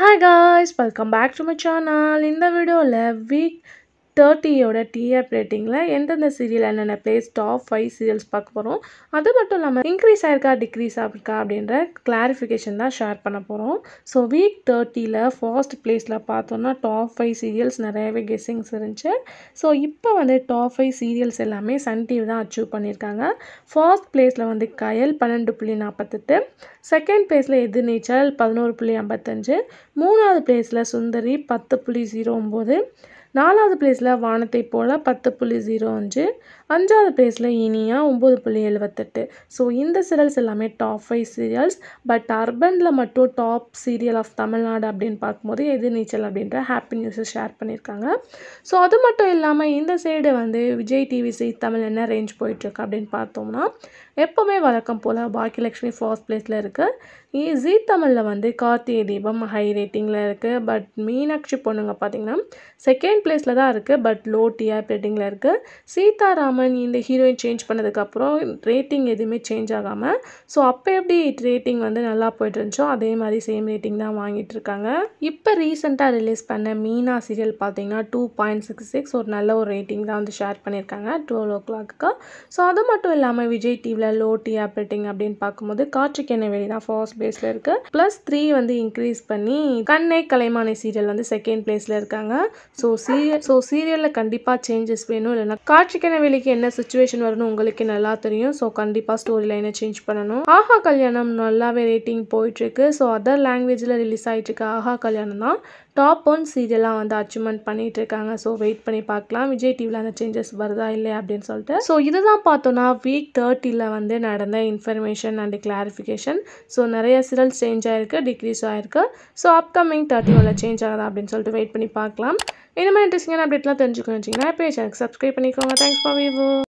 hi guys welcome back to my channel இந்த வீடியோவில் week தேர்ட்டியோட TR ரேட்டிங்கில் எந்தெந்த சீரியல் என்னென்ன பிளேஸ் டாப் ஃபைவ் சீரியல்ஸ் பார்க்க போகிறோம் அது மட்டும் இல்லாமல் இன்க்ரீஸ் ஆயிருக்கா டிக்ரீஸ் ஆயிருக்கா அப்படின்ற கிளாரிஃபிகேஷன் தான் ஷேர் பண்ண போகிறோம் ஸோ வீக் தேர்ட்டியில் ஃபர்ஸ்ட் பிளேஸில் பார்த்தோன்னா டாப் ஃபைவ் சீரியல்ஸ் நிறையவே கெஸ்ஸிங்ஸ் இருந்துச்சு ஸோ இப்போ வந்து டாப் ஃபைவ் சீரியல்ஸ் எல்லாமே சன் டிவி தான் அச்சீவ் பண்ணியிருக்காங்க ஃபர்ஸ்ட் பிளேஸில் வந்து கயல் பன்னெண்டு புள்ளி நாற்பத்தெட்டு செகண்ட் பிளேஸில் எதிர்நீச்சல் பதினோரு புள்ளி ஐம்பத்தஞ்சு மூணாவது பிளேஸில் சுந்தரி பத்து புள்ளி ஜீரோ ஒம்பது நாலாவது பிளேஸில் வானத்தை போல் பத்து புள்ளி ஜீரோ அஞ்சு அஞ்சாவது பிளேஸில் இனியா ஒம்பது புள்ளி எழுபத்தெட்டு ஸோ இந்த சீரியல்ஸ் எல்லாமே டாப் ஃபைவ் சீரியல்ஸ் பட் அர்பனில் மட்டும் டாப் சீரியல் ஆஃப் தமிழ்நாடு அப்படின்னு பார்க்கும்போது எதிர்நீச்சல் அப்படின்ற ஹாப்பி நியூஸை ஷேர் பண்ணியிருக்காங்க ஸோ அது மட்டும் இல்லாமல் இந்த சைடு வந்து விஜய் டிவி சி தமிழ் என்ன ரேஞ்ச் போயிட்டுருக்கு அப்படின்னு பார்த்தோம்னா எப்போவுமே வழக்கம் போல் பாக்கியலக்ஷ்மி ஃபர்ஸ்ட் பிளேஸில் இருக்குது ஜி தமிழில் வந்து கார்த்திகை தீபம் ஹை ரேட்டிங்கில் இருக்குது பட் மீனாட்சி பொண்ணுங்க பார்த்திங்கன்னா செகண்ட் பிளேஸில் தான் இருக்குது பட் லோ டிஆர் ரேட்டிங்கில் இருக்குது சீதாராமன் இந்த ஹீரோயின் சேஞ்ச் பண்ணதுக்கப்புறம் ரேட்டிங் எதுவுமே சேஞ்ச் ஆகாமல் ஸோ அப்போ எப்படி ரேட்டிங் வந்து நல்லா போயிட்டு இருந்துச்சோ அதே மாதிரி சேம் ரேட்டிங் தான் வாங்கிட்டு இருக்காங்க இப்போ ரீசெண்டாக ரிலீஸ் பண்ண மீனா சீரியல் பார்த்தீங்கன்னா டூ பாயிண்ட் சிக்ஸ் சிக்ஸ் ஒரு நல்ல ஒரு ரேட்டிங் தான் வந்து ஷேர் பண்ணியிருக்காங்க டுவெல் ஓ கிளாக்கு ஸோ அது மட்டும் இல்லாமல் விஜய் டிவியில் லோ டிஆர் ரேட்டிங் அப்படின்னு பார்க்கும்போது காற்றுக்கெண்ணை வெளி தான் ஃபர்ஸ்ட் பிளேஸில் இருக்குது ப்ளஸ் த்ரீ வந்து இன்க்ரீஸ் பண்ணி கண்ணை கலைமானை சீரியல் வந்து செகண்ட் பிளேஸில் இருக்காங்க ஸோ சீரியல் ஸோ சீரியலில் கண்டிப்பாக சேஞ்சஸ் வேணும் இல்லைன்னா காட்சிக்கென வெளிக்கு என்ன சுச்சுவேஷன் வரும்னு உங்களுக்கு நல்லா தெரியும் ஸோ கண்டிப்பாக ஸ்டோரி லைனை சேஞ்ச் பண்ணணும் ஆஹா கல்யாணம் நல்லாவே ரேட்டிங் போயிட்டுருக்கு ஸோ அதர் லாங்குவேஜில் ரிலீஸ் ஆகிட்டுருக்கு ஆஹா கல்யாணம் தான் டாப் ஒன் சீரியலாக வந்து அச்சீவ்மெண்ட் பண்ணிட்டு இருக்காங்க ஸோ வெயிட் பண்ணி பார்க்கலாம் விஜய் டிவியில் அந்த சேஞ்சஸ் வருதா இல்லை அப்படின்னு சொல்லிட்டு ஸோ இதுதான் பார்த்தோன்னா வீக் தேர்ட்டியில் வந்து நடந்த இன்ஃபர்மேஷன் அண்ட் கிளாரிஃபிகேஷன் ஸோ நிறைய சீரியல்ஸ் சேஞ்ச் ஆயிருக்கு டிக்ரீஸ் ஆயிருக்கு ஸோ அப்கமிங் தேர்ட்டி ஒன்ல சேஞ்ச் ஆகுதா அப்படின்னு சொல்லிட்டு வெயிட் பண்ணி பார்க்கலாம் இந்த மாதிரி இன்ட்ரெஸ்டிங்கான அப்டேட்லாம் தெரிஞ்சுக்கணும் வச்சிங்கன்னா இப்போ சேனலுக்கு சப்ஸ்கிரைப் பண்ணிக்கோங்க தேங்க்ஸ் ஃபார் வியூ